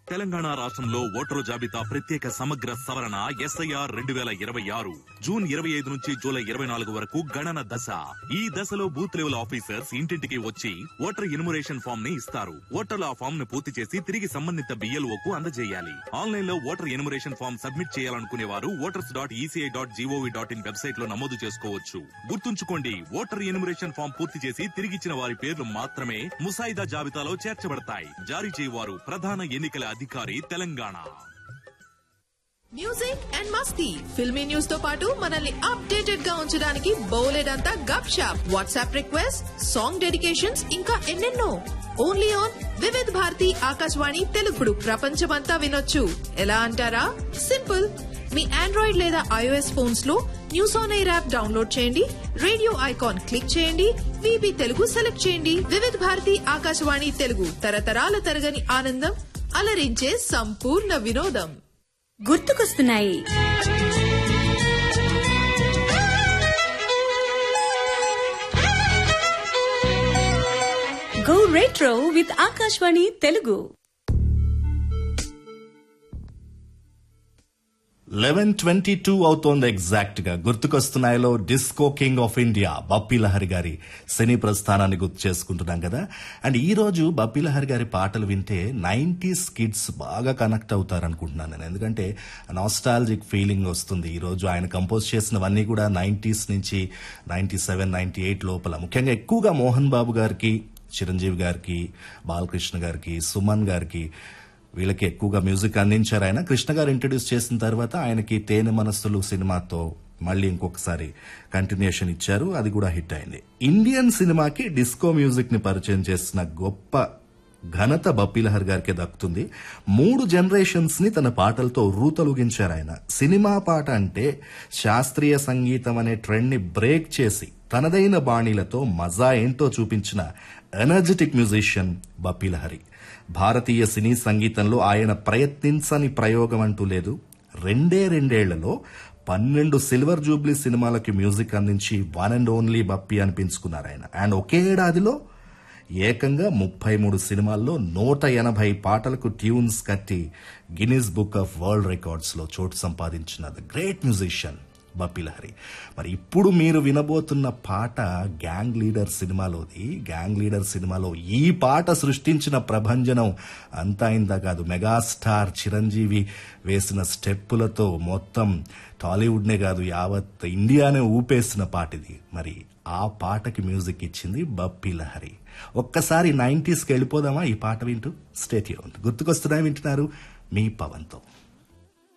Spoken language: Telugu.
తెలంగాణ రాష్ట్రంలో ఓటరు జాబితా ప్రత్యేక సమగ్ర సవరణ ఎస్ఐఆర్ రెండు వేల ఇరవై ఆరు జూన్ ఇరవై ఐదు నుంచి జూలై ఇరవై నాలుగు వరకు గణన దశ ఈ దశలో బూత్ లెవెల్ ఆఫీసర్స్ ఇంటింటికి వచ్చి ఓటర్ ఇన్మురేషన్ ఫామ్ ని ఇస్తారు ఓటర్లు ఆ ఫామ్ ను పూర్తి చేసి తిరిగి సంబంధిత బిఎల్ఓ కు అందజేయాలి ఆన్లైన్ లో ఓటర్ ఇన్మురేషన్ ఫామ్ సబ్మిట్ చేయాలనుకునే వారు voters dot ECI dot GOV dot in website లో నమోదు చేసుకోవచ్చు గుర్తుంచుకోండి ఓటర్ ఇన్మురేషన్ ఫామ్ పూర్తి చేసి తిరిగిచ్చిన వారి పేర్లు మాత్రమే ముసాయిదా జాబితాలో చేర్చబడతాయి జారీ చేయవారు ప్రధాన ఎన్నికల అధికారి తెలంగాణ మ్యూజిక్ అండ్ మస్తీ ఫిల్మీ న్యూస్ తో పాటు మనల్ని అప్డేటెడ్ గా ఉంచడానికి బోలెడంతా gupshup WhatsApp request song dedications ఇంకా ఎన్నెన్నో ఓన్లీ ఆన్ వివిధ్ భారతి ఆకాశవాణి తెలుగుడు ప్రపంచమంతా వినొచ్చు ఎలా అంటారా సింపుల్ మీ ఆండ్రాయిడ్ లేదా ఐఓఎస్ ఫోన్స్ లో News on AIR app download చేయండి రేడియో ఐకాన్ క్లిక్ చేయండి విబి తెలుగు సెలెక్ట్ చేయండి వివిధ్ భారతి ఆకాశవాణి తెలుగు తరతరాల తరగని ఆనందం అలరించే సంపూర్ణ వినోదం గుర్తుకొస్తున్నాయి go retro with Akashvani Telugu eleven twenty two అవుతోంది ఎగ్జాక్ట్ గా గుర్తుకొస్తున్నాయిలో disco king of India Bappi Lahiri గారి సినీ ప్రస్థానాన్ని గుర్తు చేసుకుంటున్నాం కదా అండ్ ఈ రోజు బప్పీ లహరి గారి పాటలు వింటే నైన్టీస్ కిడ్స్ బాగా కనెక్ట్ అవుతారు అనుకుంటున్నాను నేను ఎందుకంటే నాస్టాలజిక్ ఫీలింగ్ వస్తుంది ఈ రోజు ఆయన కంపోజ్ చేసినవన్నీ కూడా నైన్టీస్ నుంచి నైన్టీ సెవెన్ నైన్టీ ఎయిట్ లోపల ముఖ్యంగా ఎక్కువగా మోహన్ బాబు గారికి చిరంజీవి గారికి బాలకృష్ణ గారికి సుమన్ గారికి వీళ్ళకి ఎక్కువగా మ్యూజిక్ అందించారు ఆయన కృష్ణ గారు ఇంట్రడ్యూస్ చేసిన తర్వాత ఆయనకి తేనె మనస్సులు సినిమాతో మళ్ళీ ఇంకొకసారి కంటిన్యూషన్ ఇచ్చారు అది కూడా హిట్ అయింది ఇండియన్ సినిమాకి డిస్కో మ్యూజిక్ ని పరిచయం చేసిన గొప్ప ఘనత బప్పీలహర్ గారికి దక్కుతుంది మూడు జనరేషన్స్ ని తన పాటలతో రూతలుగించారు ఆయన సినిమా పాట అంటే శాస్త్రీయ సంగీతం అనే ట్రెండ్ ని బ్రేక్ చేసి తనదైన బాణీలతో మజా ఏంటో చూపించిన ఎనర్జెటిక్ మ్యూజిషియన్ బప్పీలహరి భారతీయ సినీ సంగీతంలో ఆయన ప్రయత్నించని ప్రయోగం అంటూ లేదు రెండే రెండేళ్లలో పన్నెండు సిల్వర్ జూబ్లీ సినిమాలకి మ్యూజిక్ అందించి వన్ అండ్ ఓన్లీ బప్పి అనిపించుకున్నారు ఆయన అండ్ ఒకే ఏడాదిలో ఏకంగా ముప్పై మూడు సినిమాల్లో నూట ఎనభై పాటలకు ట్యూన్స్ కట్టి Guinness Book of World Records లో చోటు సంపాదించిన the great musician Bappi Lahiri మరి ఇప్పుడు మీరు వినబోతున్న పాట గ్యాంగ్ లీడర్ సినిమాలోది గ్యాంగ్ లీడర్ సినిమాలో ఈ పాట సృష్టించిన ప్రభంజనం అంతా ఇంత కాదు మెగాస్టార్ చిరంజీవి వేసిన స్టెప్పులతో మొత్తం టాలీవుడ్నే కాదు యావత్ ఇండియానే ఊపేసిన పాట ఇది మరి ఆ పాటకి మ్యూజిక్ ఇచ్చింది బప్పి లహరి ఒక్కసారి నైంటీస్కి వెళ్ళిపోదామా ఈ పాట వింటూ స్టేట్ గుర్తుకొస్తున్నాయి వింటున్నారు మీ పవన్తో